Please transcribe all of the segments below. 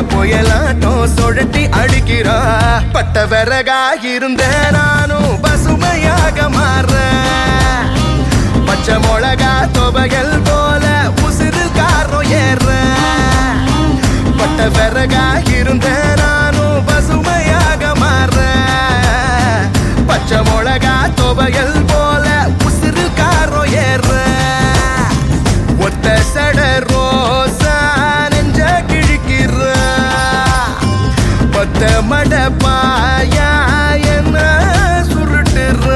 புயலாட்டம் சுழட்டி அடிக்கிறா பட்ட விறகாக இருந்த நானும் பசுமையாக மாறுறேன் பச்சை மிளகா துவையல் போல உசிறு காரம் ஏற பட்ட விறகாக இருந்த நானும் பசுமையாக மாறுறேன் பச்சை மிளகா துவையல் போல உசிறு காரம் ஏற ஒத்த சட ரோசா நெஞ்ச கிழிக்கிற பத்த மட பாயா என்ன சுருட்டுற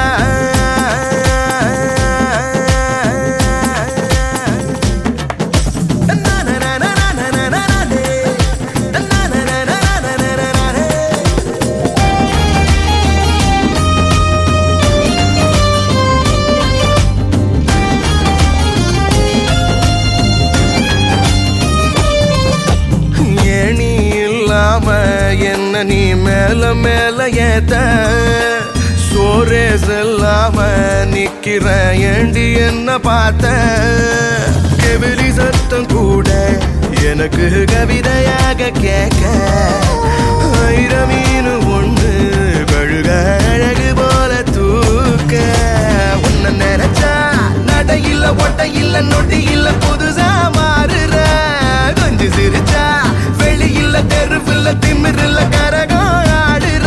ஏணி இல்லாம என்ன நீ மேல மேல ஏத்த சோரே செல்லாம நிக்கிற ஏண்டி என்ன பார்த்த கெவிலி சத்தம் கூட எனக்கு கவிதையாக கேட்க ஆயிரம் மீன் ஒண்ணு கழுக அழகு போல தூக்க உன்னை நினைச்சா நடை இல்ல ஒட்டை இல்ல நொடி இல்ல புதுசா மாறுற கொஞ்சம் சிரிச்சா வெளி இல்ல தெருவில்ல திமிரில்ல கரகம் ஆடுற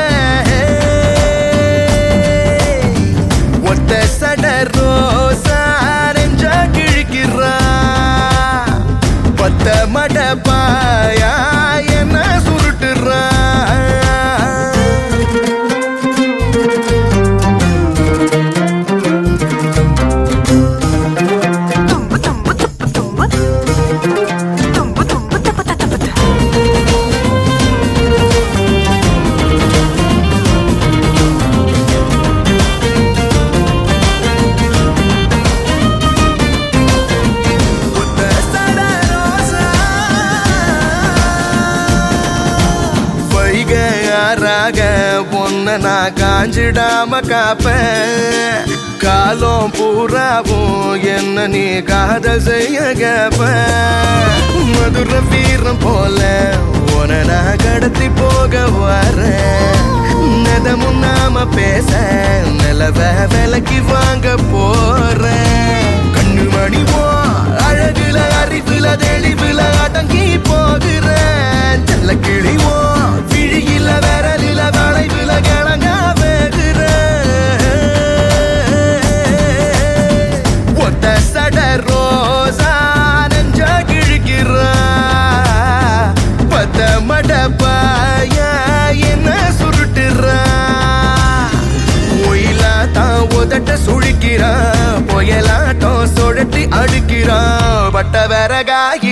ஒத்த சட ரோசா நெஞ்ச கிழிக்கிறா பத்த மட பாயா என்ன சுருட்டுறா தும்பு தும்பு துப்பு தும்பு தும்பு தும்பு தப்பு தப்பு தப்பு ஒத்த சட ரோசா வைகையாராக பொன்ன நான் காஞ்சிடாம காப்பேன் காலம் பூராவும் என்ன நீ காதல் செய்ய கேப்பேன் மதுர வீரம் போல உன நான் கடத்தி போக வரேன் நதமும் நாம பேச நிலவ விலைக்கு வாங்க போறேன் கண்ணு மணிவோ அழகுல அறிவுல தெளிவுல அடங்கி போகிறேன் செல்ல கிழிவோ விழியில விரலில வளைவுல கிழங்க ஒத்த சட ரோசா நெஞ்ச கிழிக்கிறா பத்த மட பாயா என்ன சுருட்டுறா ஒயிலா தான் உதட்ட சுழிக்கிறான் புயலாட்டம் சுழட்டி அடிக்கிறான் பட்ட விறகாக